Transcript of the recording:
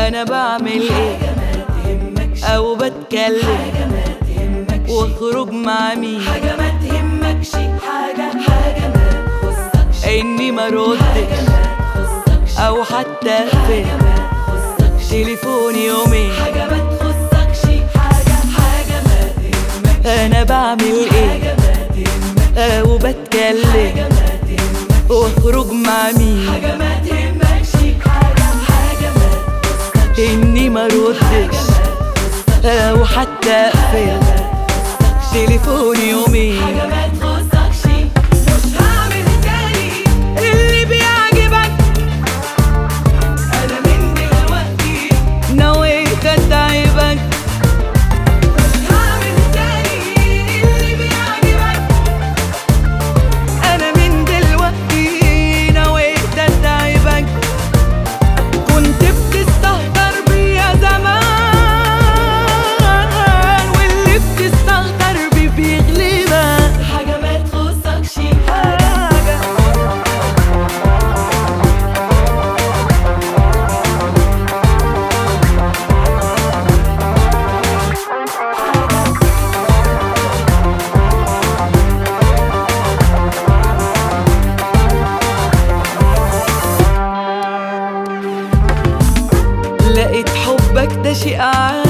انا بعمل ايه او بتكلم واخرج مع مين حاجة ما تهمكش حاجة حاجة ما تخصكش اني ما ردش ما تخصكش او حتى اقفل ما تخصكش تليفوني يومين حاجة ما تخصكش حاجة حاجة ما تهمكش انا بعمل ايه حاجة ما تهمكش او بتكلم حاجة ما تهمكش واخرج مع مين حاجة ما تهمكش حاجة حاجة ما تخصكش اني ما ردش او حتى اقفل تليفوني يومين حاجة ما تخصكش مش هعمل تاني اللي بيعجبك أنا من دلوقتي نويت اتعبك مش هعمل تاني اللي بيعجبك انا من دلوقتي نويت اتعبك كنت بتستهتر بيا زمان واللي بتستهتر بيه بيغلبك حاجة ما تخصكش حاجة لقيت حبك ده شيء عادي